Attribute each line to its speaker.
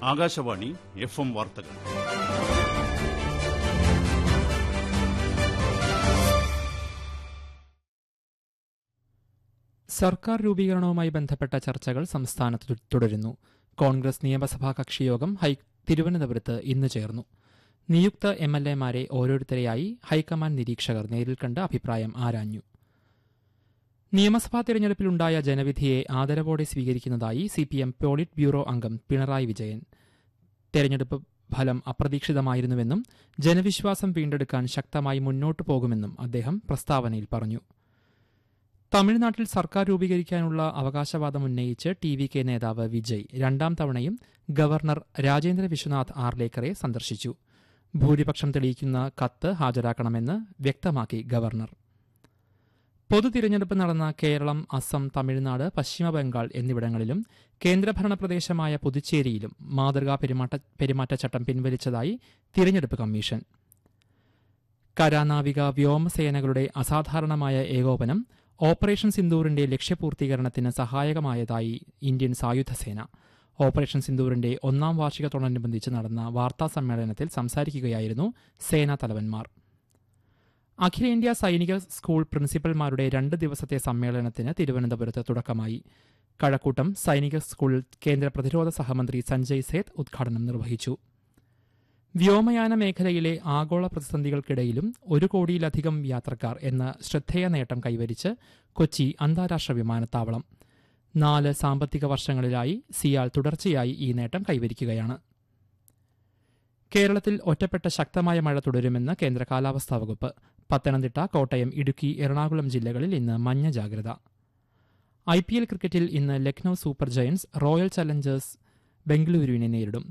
Speaker 1: Akashvani F M വാർത്തകൾ
Speaker 2: സർക്കാർ രൂപീകരണവുമായി ബന്ധപ്പെട്ട ചർച്ചകൾ സംസ്ഥാനത്ത് തു- തുടരുന്നു കോൺഗ്രസ് നിയമസഭാ കക്ഷിയോഗം ഹൈ തിരുവനന്തപുരത്ത് ഇന്ന് ചേർന്നു നിയുക്ത എം എൽ എമാരെ ഓരോരുത്തരെയായി ഹൈക്കമാൻഡ് നിരീക്ഷകർ നേരിൽ കണ്ട് അഭിപ്രായം ആരാഞ്ഞു നിയമസഭാ തിരഞ്ഞെടുപ്പിലുണ്ടായ ജനവിധിയെ ആദരവോടെ സ്വീകരിക്കുന്നതായി C P M politburo അംഗം പിണറായി വിജയൻ തെരഞ്ഞെടുപ്പ് ഫലം അപ്രതീക്ഷിതമായിരുന്നുവെന്നും ജനവിശ്വാസം വീണ്ടെടുക്കാൻ ശക്തമായി മുന്നോട്ടു പോകുമെന്നും അദ്ദേഹം പ്രസ്താവനയിൽ പറഞ്ഞു തമിഴ്നാട്ടിൽ സർക്കാർ രൂപീകരിക്കാനുള്ള അവകാശവാദം ഉന്നയിച്ച് ടി വി കെ നേതാവ് വിജയ് രണ്ടാം തവണയും ഗവർണർ രാജേന്ദ്ര വിശ്വനാഥ് ആർലേക്കറെ സന്ദർശിച്ചു ഭൂരിപക്ഷം തെളിയിക്കുന്ന കത്ത് ഹാജരാക്കണമെന്ന് വ്യക്തമാക്കി ഗവർണർ പൊതു തിരഞ്ഞെടുപ്പ് നടന്ന കേരളം അസം തമിഴ്നാട് പശ്ചിമബംഗാൾ എന്നിവിടങ്ങളിലും കേന്ദ്രഭരണ പ്രദേശമായ പുതുച്ചേരിയിലും മാതൃകാ പെരുമാറ്റ പെരുമാറ്റച്ചട്ടം പിൻവലിച്ചതായി തിരഞ്ഞെടുപ്പ് കമ്മീഷൻ കരാനാവിക വ്യോമസേനകളുടെ അസാധാരണമായ ഏകോപനം ഓപ്പറേഷൻ സിന്ദൂറിന്റെ ലക്ഷ്യപൂർത്തീകരണത്തിന് സഹായകമായതായി ഇന്ത്യൻ സായുധ സേന ഓപ്പറേഷൻ സിന്ദൂറിന്റെ ഒന്നാം വാർഷികത്തോടനുബന്ധിച്ച് നടന്ന വാർത്താ സമ്മേളനത്തിൽ സംസാരിക്കുകയായിരുന്നു സേനാ തലവന്മാർ അഖിലേന്ത്യാ സൈനിക സ്കൂൾ പ്രിൻസിപ്പൽമാരുടെ രണ്ട് ദിവസത്തെ സമ്മേളനത്തിന് തിരുവനന്തപുരത്ത് തുടക്കമായി കഴക്കൂട്ടം സൈനിക സ്കൂൾ കേന്ദ്ര പ്രതിരോധ സഹമന്ത്രി സഞ്ജയ് സേത്ത് ഉദ്ഘാടനം നിർവഹിച്ചു വ്യോമയാന മേഖലയിലെ ആഗോള പ്രതിസന്ധികൾക്കിടയിലും ഒരു കോടിയിലധികം യാത്രക്കാർ എന്ന ശ്രദ്ധേയ നേട്ടം കൈവരിച്ച് കൊച്ചി അന്താരാഷ്ട്ര വിമാനത്താവളം നാല് സാമ്പത്തിക വർഷങ്ങളിലായി സിയാൽ തുടർച്ചയായി ഈ നേട്ടം കൈവരിക്കുകയാണ് കേരളത്തിൽ ഒറ്റപ്പെട്ട ശക്തമായ മഴ തുടരുമെന്ന് കേന്ദ്ര കാലാവസ്ഥാ വകുപ്പ് പത്തനംതിട്ട കോട്ടയം ഇടുക്കി എറണാകുളം ജില്ലകളിൽ ഇന്ന് മഞ്ഞ ജാഗ്രത ഐ പി എൽ ക്രിക്കറ്റിൽ ഇന്ന് Lucknow super giants royal challengers ബംഗളൂരുവിനെ നേരിടും